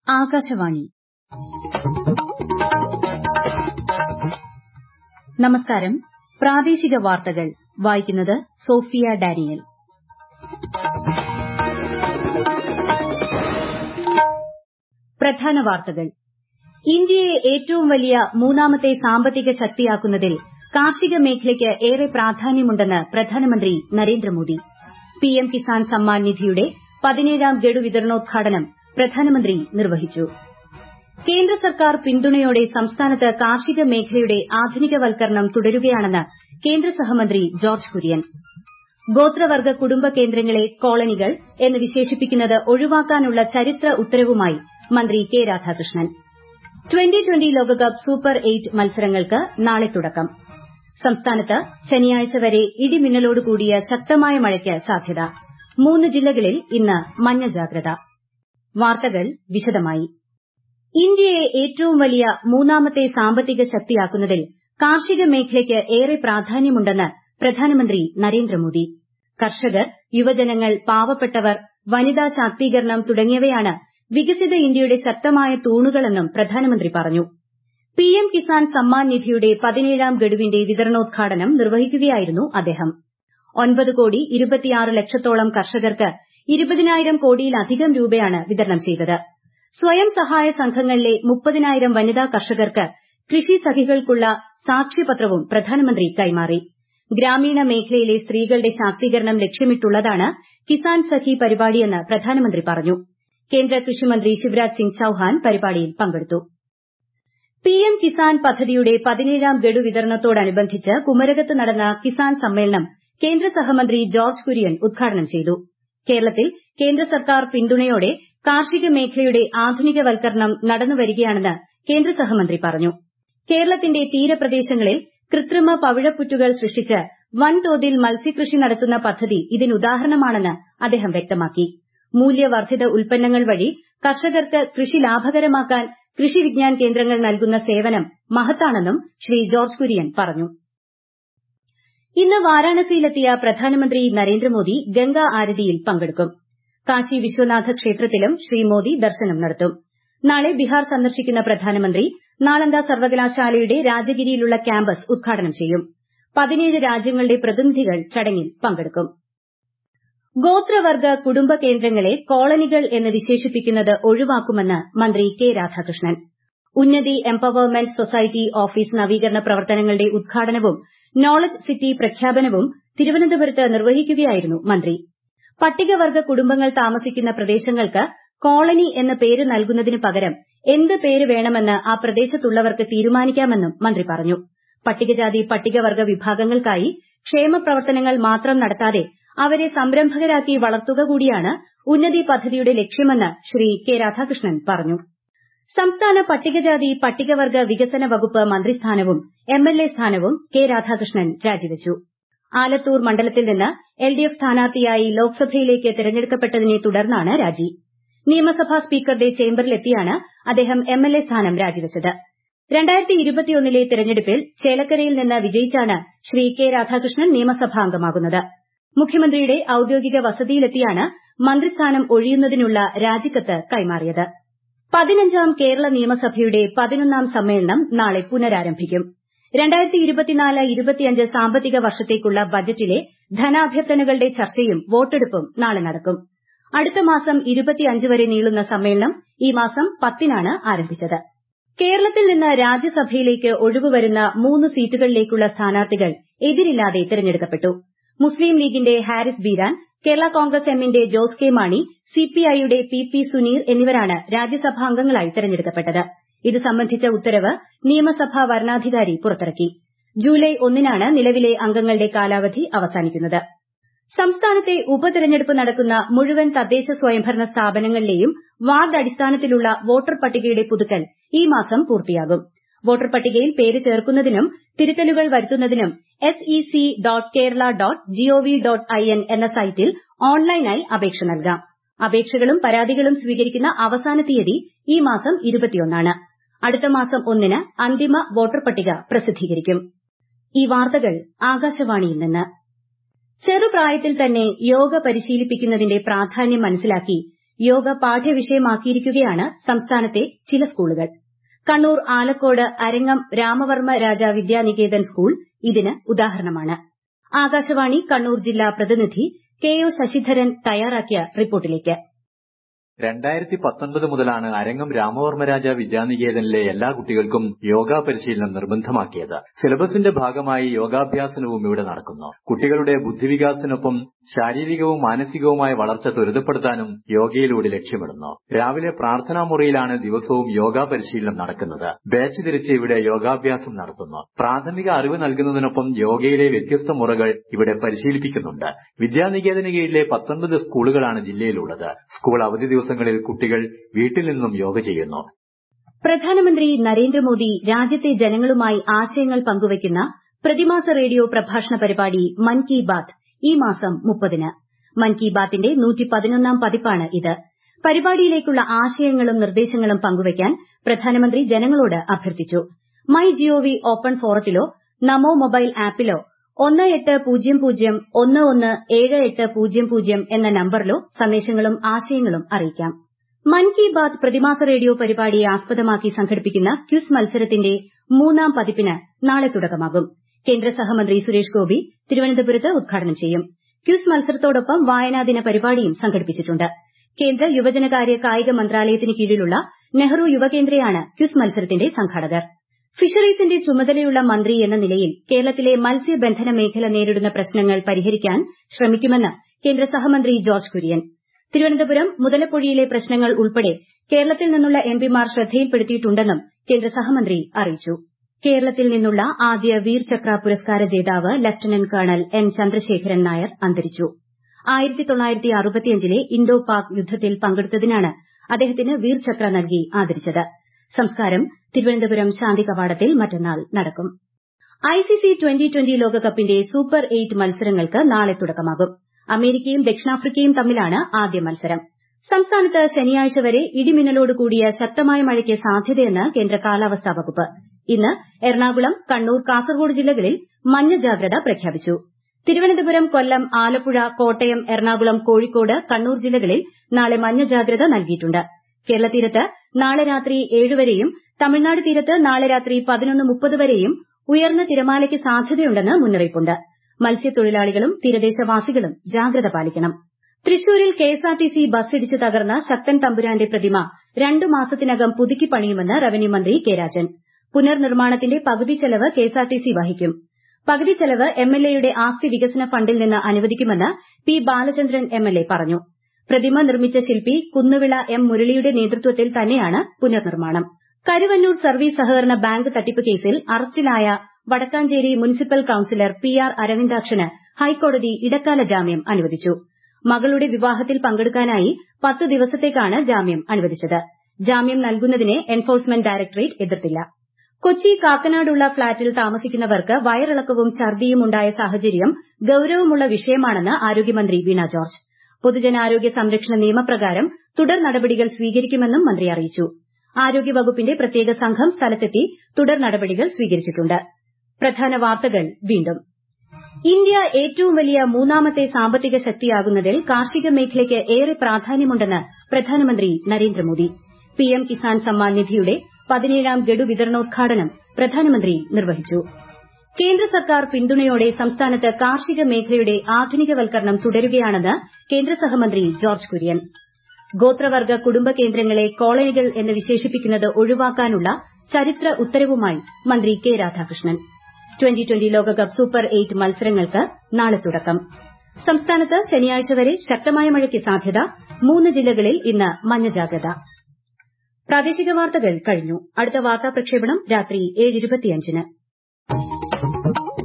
ആകാശവാണി നമസ്കാരം പ്രാദേശിക വാർത്തകൾ വായിക്കുന്നത് സോഫിയ ഡാനിയൽ പ്രധാന വാർത്തകൾ ഇന്ത്യയെ ഏറ്റവും വലിയ മൂന്നാമത്തെ സാമ്പത്തിക ശക്തിയാക്കുന്നതിൽ കാർഷിക മേഖലയ്ക്ക് ഏറെ പ്രാധാന്യമുണ്ടെന്ന് പ്രധാനമന്ത്രി നരേന്ദ്രമോദി പിഎം കിസാൻ സമ്മാൻ നിധിയുടെ പതിനേഴാം ഗഡു വിതരണോദ്ഘാടനം പ്രധാനമന്ത്രി നിർവഹിച്ചു കേന്ദ്ര സർക്കാർ പിന്തുണയോടെ സംസ്ഥാനത്ത് കാർഷിക മേഖലയുടെ ആധുനികവൽക്കരണം തുടരുകയാണെന്ന് കേന്ദ്ര സഹമന്ത്രി ജോർജ്ജ് കുര്യൻ ഗോത്രവർഗ്ഗ കുടുംബ കേന്ദ്രങ്ങളെ കോളനികൾ എന്ന് വിശേഷിപ്പിക്കുന്നത് ഒഴിവാക്കാനുള്ള ചരിത്ര ഉത്തരവുമായി മന്ത്രി കെ രാധാകൃഷ്ണൻ ട്വന്റി ട്വന്റി ലോകകപ്പ് സൂപ്പർ എയ്റ്റ് മത്സരങ്ങൾക്ക് നാളെ തുടക്കം സംസ്ഥാനത്ത് ശനിയാഴ്ച വരെ ഇടിമിന്നലോട് കൂടിയ ശക്തമായ മഴയ്ക്ക് സാധ്യത മൂന്ന് ജില്ലകളിൽ ഇന്ന് മഞ്ഞ ജാഗ്രത വാർത്തകൾ വിശദമായി ഇന്ത്യയെ ഏറ്റവും വലിയ മൂന്നാമത്തെ സാമ്പത്തിക ശക്തിയാക്കുന്നതിൽ കാർഷിക മേഖലയ്ക്ക് ഏറെ പ്രാധാന്യമുണ്ടെന്ന് പ്രധാനമന്ത്രി നരേന്ദ്രമോദി കർഷകർ യുവജനങ്ങൾ പാവപ്പെട്ടവർ വനിതാ ശാക്തീകരണം തുടങ്ങിയവയാണ് വികസിത ഇന്ത്യയുടെ ശക്തമായ തൂണുകളെന്നും പ്രധാനമന്ത്രി പറഞ്ഞു പിഎം കിസാൻ സമ്മാൻ നിധിയുടെ പതിനേഴാം ഗഡുവിന്റെ വിതരണോദ്ഘാടനം നിർവഹിക്കുകയായിരുന്നു അദ്ദേഹം ഒൻപത് കോടി ഇരുപത്തിയാറ് ലക്ഷത്തോളം കർഷകർക്ക് ഇരുപതിനായിരം കോടിയിലധികം രൂപയാണ് വിതരണം ചെയ്തത് സ്വയം സഹായ സംഘങ്ങളിലെ മുപ്പതിനായിരം വനിതാ കർഷകർക്ക് കൃഷി സഖികൾക്കുള്ള സാക്ഷ്യപത്രവും പ്രധാനമന്ത്രി കൈമാറി ഗ്രാമീണ മേഖലയിലെ സ്ത്രീകളുടെ ശാക്തീകരണം ലക്ഷ്യമിട്ടുള്ളതാണ് കിസാൻ സഖി പരിപാടിയെന്ന് പ്രധാനമന്ത്രി പറഞ്ഞു കേന്ദ്ര കൃഷിമന്ത്രി ശിവരാജ് സിംഗ് ചൌഹാൻ പരിപാടിയിൽ പങ്കെടുത്തു പിഎം കിസാൻ പദ്ധതിയുടെ പതിനേഴാം ഗഡു വിതരണത്തോടനുബന്ധിച്ച് കുമരകത്ത് നടന്ന കിസാൻ സമ്മേളനം കേന്ദ്ര സഹമന്ത്രി ജോർജ്ജ് കുര്യൻ ഉദ്ഘാടനം ചെയ്തു കേരളത്തിൽ കേന്ദ്ര സർക്കാർ പിന്തുണയോടെ കാർഷിക മേഖലയുടെ ആധുനികവൽക്കരണം നടന്നുവരികയാണെന്ന് കേന്ദ്ര സഹമന്ത്രി പറഞ്ഞു കേരളത്തിന്റെ തീരപ്രദേശങ്ങളിൽ കൃത്രിമ പവിഴപ്പുറ്റുകൾ സൃഷ്ടിച്ച് വൻതോതിൽ മത്സ്യകൃഷി നടത്തുന്ന പദ്ധതി ഇതിനുദാഹരണമാണെന്ന് അദ്ദേഹം വ്യക്തമാക്കി മൂല്യവർദ്ധിത ഉൽപ്പന്നങ്ങൾ വഴി കർഷകർക്ക് കൃഷി ലാഭകരമാക്കാൻ കൃഷി വിജ്ഞാൻ കേന്ദ്രങ്ങൾ നൽകുന്ന സേവനം മഹത്താണെന്നും ശ്രീ ജോർജ്ജ് കുര്യൻ പറഞ്ഞു ഇന്ന് വാരാണസിയിലെത്തിയ പ്രധാനമന്ത്രി നരേന്ദ്രമോദി ഗംഗാ ആരതിയിൽ പങ്കെടുക്കും കാശി വിശ്വനാഥ ക്ഷേത്രത്തിലും ശ്രീ മോദി ദർശനം നടത്തും നാളെ ബിഹാർ സന്ദർശിക്കുന്ന പ്രധാനമന്ത്രി നാളന്ദ സർവകലാശാലയുടെ രാജഗിരിയിലുള്ള ക്യാമ്പസ് ഉദ്ഘാടനം ചെയ്യും പതിനേഴ് രാജ്യങ്ങളുടെ പ്രതിനിധികൾ ചടങ്ങിൽ പങ്കെടുക്കും ഗോത്രവർഗ്ഗ കുടുംബ കേന്ദ്രങ്ങളെ കോളനികൾ എന്ന് വിശേഷിപ്പിക്കുന്നത് ഒഴിവാക്കുമെന്ന് മന്ത്രി കെ രാധാകൃഷ്ണൻ ഉന്നതി എംപവർമെന്റ് സൊസൈറ്റി ഓഫീസ് നവീകരണ പ്രവർത്തനങ്ങളുടെ ഉദ്ഘാടനവും നോളജ് സിറ്റി പ്രഖ്യാപനവും തിരുവനന്തപുരത്ത് നിർവഹിക്കുകയായിരുന്നു മന്ത്രി പട്ടികവർഗ്ഗ കുടുംബങ്ങൾ താമസിക്കുന്ന പ്രദേശങ്ങൾക്ക് കോളനി എന്ന പേര് നൽകുന്നതിന് പകരം എന്ത് പേര് വേണമെന്ന് ആ പ്രദേശത്തുള്ളവർക്ക് തീരുമാനിക്കാമെന്നും മന്ത്രി പറഞ്ഞു പട്ടികജാതി പട്ടികവർഗ്ഗ വിഭാഗങ്ങൾക്കായി ക്ഷേമ പ്രവർത്തനങ്ങൾ മാത്രം നടത്താതെ അവരെ സംരംഭകരാക്കി വളർത്തുക കൂടിയാണ് ഉന്നതി പദ്ധതിയുടെ ലക്ഷ്യമെന്ന് ശ്രീ കെ രാധാകൃഷ്ണൻ പറഞ്ഞു സംസ്ഥാന പട്ടികജാതി പട്ടികവർഗ്ഗ വികസന വകുപ്പ് മന്ത്രിസ്ഥാനവും എംഎൽഎ സ്ഥാനവും കെ രാധാകൃഷ്ണൻ രാജിവച്ചു ആലത്തൂർ മണ്ഡലത്തിൽ നിന്ന് എൽഡിഎഫ് സ്ഥാനാർത്ഥിയായി ലോക്സഭയിലേക്ക് തെരഞ്ഞെടുക്കപ്പെട്ടതിനെ തുടർന്നാണ് രാജി നിയമസഭാ സ്പീക്കറുടെ ചേംബറിലെത്തിയാണ് അദ്ദേഹം എംഎൽഎ സ്ഥാനം രാജിവച്ചത് ലെ തെരഞ്ഞെടുപ്പിൽ ചേലക്കരയിൽ നിന്ന് വിജയിച്ചാണ് ശ്രീ കെ രാധാകൃഷ്ണൻ നിയമസഭാംഗമാകുന്നത് മുഖ്യമന്ത്രിയുടെ ഔദ്യോഗിക വസതിയിലെത്തിയാണ് മന്ത്രിസ്ഥാനം ഒഴിയുന്നതിനുള്ള രാജിക്കത്ത് കൈമാറിയത് പതിനഞ്ചാം കേരള നിയമസഭയുടെ പതിനൊന്നാം സമ്മേളനം നാളെ പുനരാരംഭിക്കും സാമ്പത്തിക വർഷത്തേക്കുള്ള ബജറ്റിലെ ധനാഭ്യർത്ഥനകളുടെ ചർച്ചയും വോട്ടെടുപ്പും നാളെ നടക്കും അടുത്ത മാസം വരെ നീളുന്ന സമ്മേളനം ഈ മാസം പത്തിനാണ് ആരംഭിച്ചത് കേരളത്തിൽ നിന്ന് രാജ്യസഭയിലേക്ക് ഒഴിവുവരുന്ന മൂന്ന് സീറ്റുകളിലേക്കുള്ള സ്ഥാനാർത്ഥികൾ എതിരില്ലാതെ തെരഞ്ഞെടുക്കപ്പെട്ടു മുസ്ലിം ലീഗിന്റെ ഹാരിസ് ബീരാൻ കേരള കോൺഗ്രസ് എമ്മിന്റെ ജോസ് കെ മാണി സിപിഐയുടെ പി പി സുനീർ എന്നിവരാണ് രാജ്യസഭാംഗങ്ങളായി തെരഞ്ഞെടുക്കപ്പെട്ടത് ഇത് സംബന്ധിച്ച ഉത്തരവ് നിയമസഭാ വരണാധികാരി പുറത്തിറക്കി ജൂലൈ ഒന്നിനാണ് നിലവിലെ അംഗങ്ങളുടെ കാലാവധി അവസാനിക്കുന്നത് സംസ്ഥാനത്തെ ഉപതെരഞ്ഞെടുപ്പ് നടക്കുന്ന മുഴുവൻ തദ്ദേശ സ്വയംഭരണ സ്ഥാപനങ്ങളിലെയും വാർഡ് അടിസ്ഥാനത്തിലുള്ള വോട്ടർ പട്ടികയുടെ പുതുക്കൽ ഈ മാസം പൂർത്തിയാകും വോട്ടർ പട്ടികയിൽ പേര് ചേർക്കുന്നതിനും തിരുത്തലുകൾ വരുത്തുന്നതിനും S E C dot Kerala dot G O V dot I N എന്ന സൈറ്റിൽ ഓൺലൈനായി അപേക്ഷ നൽകാം അപേക്ഷകളും പരാതികളും സ്വീകരിക്കുന്ന അവസാന തീയതി ഈ മാസം ആണ് അടുത്ത മാസം ഒന്നിന് അന്തിമ വോട്ടർ പട്ടിക പ്രസിദ്ധീകരിക്കും ഈ വാർത്തകൾ ആകാശവാണിയിൽ നിന്ന് ചെറുപ്രായത്തിൽ തന്നെ യോഗ പരിശീലിപ്പിക്കുന്നതിന്റെ പ്രാധാന്യം മനസ്സിലാക്കി യോഗ പാഠ്യവിഷയമാക്കിയിരിക്കുകയാണ് സംസ്ഥാനത്തെ ചില സ്കൂളുകൾ കണ്ണൂർ ആലക്കോട് അരങ്ങം രാമവർമ്മ രാജ വിദ്യാനികേതൻ സ്കൂൾ ഇതിന് ഉദാഹരണമാണ് ആകാശവാണി കണ്ണൂർ ജില്ലാ പ്രതിനിധി കെ ഒ ശശിധരൻ തയ്യാറാക്കിയ റിപ്പോർട്ടിലേക്ക് രണ്ടായിരത്തി പത്തൊൻപത് മുതലാണ് അരങ്ങം രാമവർമ്മരാജ വിദ്യാനികേതനിലെ എല്ലാ കുട്ടികൾക്കും യോഗ പരിശീലനം നിർബന്ധമാക്കിയത് സിലബസിന്റെ ഭാഗമായി യോഗാഭ്യാസനവും ഇവിടെ നടക്കുന്നു കുട്ടികളുടെ ബുദ്ധിവികാസത്തിനൊപ്പം ശാരീരികവും മാനസികവുമായ വളർച്ച ത്വരിതപ്പെടുത്താനും യോഗയിലൂടെ ലക്ഷ്യമിടുന്നു രാവിലെ പ്രാർത്ഥനാ മുറിയിലാണ് ദിവസവും യോഗ പരിശീലനം നടക്കുന്നത് ബാച്ച് തിരിച്ച് ഇവിടെ യോഗാഭ്യാസം നടത്തുന്നു പ്രാഥമിക അറിവ് നൽകുന്നതിനൊപ്പം യോഗയിലെ വ്യത്യസ്ത മുറകൾ ഇവിടെ പരിശീലിപ്പിക്കുന്നുണ്ട് വിദ്യാനികേതന് കീഴിലെ പത്തൊൻപത് സ്കൂളുകളാണ് ജില്ലയിലുള്ളത് സ്കൂൾ അവധി ദിവസങ്ങളിൽ കുട്ടികൾ വീട്ടിൽ നിന്നും യോഗ ചെയ്യുന്നു പ്രധാനമന്ത്രി നരേന്ദ്രമോദി രാജ്യത്തെ ജനങ്ങളുമായി ആശയങ്ങൾ പങ്കുവയ്ക്കുന്ന പ്രതിമാസ റേഡിയോ പ്രഭാഷണ പരിപാടി മൻ കി ബാത്ത് ഈ മാസം മുപ്പതിന് മൻ കി ബാത്തിന്റെ നൂറ്റിപ്പതിനൊന്നാം പതിപ്പാണ് ഇത് പരിപാടിയിലേക്കുള്ള ആശയങ്ങളും നിർദ്ദേശങ്ങളും പങ്കുവയ്ക്കാൻ പ്രധാനമന്ത്രി ജനങ്ങളോട് അഭ്യർത്ഥിച്ചു മൈ ജിഒവി ഓപ്പൺ ഫോറത്തിലോ നമോ മൊബൈൽ ആപ്പിലോ ഒന്ന് എട്ട് പൂജ്യം പൂജ്യം ഒന്ന് ഒന്ന് ഏഴ് എട്ട് പൂജ്യം പൂജ്യം എന്ന നമ്പറിലോ സന്ദേശങ്ങളും ആശയങ്ങളും അറിയിക്കാം മൻ കി ബാത്ത് പ്രതിമാസ റേഡിയോ പരിപാടിയെ ആസ്പദമാക്കി സംഘടിപ്പിക്കുന്ന ക്വിസ് മത്സരത്തിന്റെ മൂന്നാം പതിപ്പിന് നാളെ തുടക്കമാകും കേന്ദ്ര സഹമന്ത്രി സുരേഷ് ഗോപി തിരുവനന്തപുരത്ത് ഉദ്ഘാടനം ചെയ്യും ക്വിസ് മത്സരത്തോടൊപ്പം വായനാദിന പരിപാടിയും സംഘടിപ്പിച്ചിട്ടുണ്ട് കേന്ദ്ര യുവജനകാര്യ കായിക മന്ത്രാലയത്തിന് കീഴിലുള്ള നെഹ്റു യുവകേന്ദ്രയാണ് ക്വിസ് മത്സരത്തിന്റെ സംഘാടകർ ഫിഷറീസിന്റെ ചുമതലയുള്ള മന്ത്രി എന്ന നിലയിൽ കേരളത്തിലെ മത്സ്യബന്ധന മേഖല നേരിടുന്ന പ്രശ്നങ്ങൾ പരിഹരിക്കാൻ ശ്രമിക്കുമെന്ന് കേന്ദ്ര സഹമന്ത്രി ജോർജ് കുര്യൻ തിരുവനന്തപുരം മുതലപ്പൊഴിയിലെ പ്രശ്നങ്ങൾ ഉൾപ്പെടെ കേരളത്തിൽ നിന്നുള്ള എംപിമാർ ശ്രദ്ധയിൽപ്പെടുത്തിയിട്ടുണ്ടെന്നും കേന്ദ്ര സഹമന്ത്രി അറിയിച്ചു കേരളത്തിൽ നിന്നുള്ള ആദ്യ വീർചക്ര പുരസ്കാര ജേതാവ് lieutenant colonel N Chandrasekharan Nair അന്തരിച്ചു ലെ ഇന്തോ പാക് യുദ്ധത്തിൽ പങ്കെടുത്തതിനാണ് അദ്ദേഹത്തിന് വീർചക്ര നൽകി ആദരിച്ചത് സംസ്കാരം തിരുവനന്തപുരം ശാന്തി കവാടത്തിൽ മറ്റന്നാൾ നടക്കും ഐസിസി ട്വന്റി ട്വന്റി ലോകകപ്പിന്റെ സൂപ്പർ എയ്റ്റ് മത്സരങ്ങൾക്ക് നാളെ തുടക്കമാകും അമേരിക്കയും ദക്ഷിണാഫ്രിക്കയും തമ്മിലാണ് ആദ്യ മത്സരം സംസ്ഥാനത്ത് ശനിയാഴ്ച വരെ ഇടിമിന്നലോട് കൂടിയ ശക്തമായ മഴയ്ക്ക് സാധ്യതയെന്ന് കേന്ദ്ര കാലാവസ്ഥാ വകുപ്പ് ഇന്ന് എറണാകുളം കണ്ണൂർ കാസർഗോഡ് ജില്ലകളിൽ മഞ്ഞ ജാഗ്രത പ്രഖ്യാപിച്ചു തിരുവനന്തപുരം കൊല്ലം ആലപ്പുഴ കോട്ടയം എറണാകുളം കോഴിക്കോട് കണ്ണൂർ ജില്ലകളിൽ നാളെ മഞ്ഞ ജാഗ്രത നൽകിയിട്ടുണ്ട് കേരള തീരത്ത് നാളെ രാത്രി ഏഴ് വരെയും തമിഴ്നാട് തീരത്ത് നാളെ രാത്രി പതിനൊന്ന് മുപ്പത് വരെയും ഉയർന്ന തിരമാലയ്ക്ക് സാധ്യതയുണ്ടെന്ന് മുന്നറിയിപ്പുണ്ട് മത്സ്യത്തൊഴിലാളികളും തീരദേശവാസികളും ജാഗ്രത പാലിക്കണം തൃശൂരിൽ കെഎസ്ആർടിസി ബസ്സിടിച്ച് തകർന്ന ശക്തൻ തമ്പുരാന്റെ പ്രതിമ രണ്ടു മാസത്തിനകം പുതുക്കി പണിയുമെന്ന് റവന്യൂ മന്ത്രി കെ രാജൻ പുനർനിർമ്മാണത്തിന്റെ പകുതി ചെലവ് കെഎസ്ആർടിസി വഹിക്കും പകുതി ചെലവ് എംഎൽഎയുടെ ആസ്തി വികസന ഫണ്ടിൽ നിന്ന് അനുവദിക്കുമെന്ന് പി ബാലചന്ദ്രൻ എംഎൽഎ പറഞ്ഞു പ്രതിമ നിർമ്മിച്ച ശില്പി കുന്നുവിള എം മുരളിയുടെ നേതൃത്വത്തിൽ തന്നെയാണ് പുനർനിർമ്മാണം കരുവന്നൂർ സർവീസ് സഹകരണ ബാങ്ക് തട്ടിപ്പ് കേസിൽ അറസ്റ്റിലായ Vadakkanchery municipal councillor P R അരവിന്ദാക്ഷന് ഹൈക്കോടതി ഇടക്കാല ജാമ്യം അനുവദിച്ചു മകളുടെ വിവാഹത്തിൽ പങ്കെടുക്കാനായി പത്ത് ദിവസത്തേക്കാണ് ജാമ്യം അനുവദിച്ചത് ജാമ്യം നൽകുന്നതിനെ എൻഫോഴ്സ്മെന്റ് ഡയറക്ടറേറ്റ് എതിർത്തില്ല കൊച്ചി കാക്കനാടുള്ള ഫ്ളാറ്റിൽ താമസിക്കുന്നവർക്ക് വയറിളക്കവും ഛർദിയും ഉണ്ടായ സാഹചര്യം ഗൌരവമുള്ള വിഷയമാണെന്ന് ആരോഗ്യമന്ത്രി വീണ ജോർജ് പൊതുജനാരോഗ്യ സംരക്ഷണ നിയമപ്രകാരം തുടർ നടപടികൾ സ്വീകരിക്കുമെന്നും മന്ത്രി അറിയിച്ചു ആരോഗ്യവകുപ്പിന്റെ പ്രത്യേക സംഘം സ്ഥലത്തെത്തി തുടർ നടപടികൾ സ്വീകരിച്ചിട്ടുണ്ട് പ്രധാന വാർത്തകൾ വീണ്ടും ഇന്ത്യ ഏറ്റവും വലിയ മൂന്നാമത്തെ സാമ്പത്തിക ശക്തിയാകുന്നതിൽ കാർഷിക മേഖലയ്ക്ക് ഏറെ പ്രാധാന്യമുണ്ടെന്ന് പ്രധാനമന്ത്രി നരേന്ദ്രമോദി പിഎം കിസാൻ സമ്മാൻ നിധിയുടെ പതിനേഴാം ഗഡു വിതരണോദ്ഘാടനം പ്രധാനമന്ത്രി നിർവഹിച്ചു കേന്ദ്ര സർക്കാർ പിന്തുണയോടെ സംസ്ഥാനത്ത് കാർഷിക മേഖലയുടെ ആധുനികവൽക്കരണം തുടരുകയാണെന്ന് കേന്ദ്ര സഹമന്ത്രി ജോർജ് കുര്യൻ ഗോത്രവർഗ കുടുംബ കേന്ദ്രങ്ങളെ കോളനികൾ എന്ന് വിശേഷിപ്പിക്കുന്നത് ഒഴിവാക്കാനുള്ള ചരിത്ര ഉത്തരവുമായി മന്ത്രി കെ രാധാകൃഷ്ണൻ ട്വന്റി ട്വന്റി ലോകകപ്പ് സൂപ്പർ എയ്റ്റ് മത്സരങ്ങൾക്ക് നാളെ തുടക്കം സംസ്ഥാനത്ത് ശനിയാഴ്ച വരെ ശക്തമായ മഴയ്ക്ക് സാധ്യത മൂന്ന് ജില്ലകളിൽ ഇന്ന് മഞ്ഞ ജാഗ്രത പ്രാദേശിക വാർത്തകൾ കഴിഞ്ഞു അടുത്ത വാർത്താ പ്രക്ഷേപണം രാത്രി ഏഴ്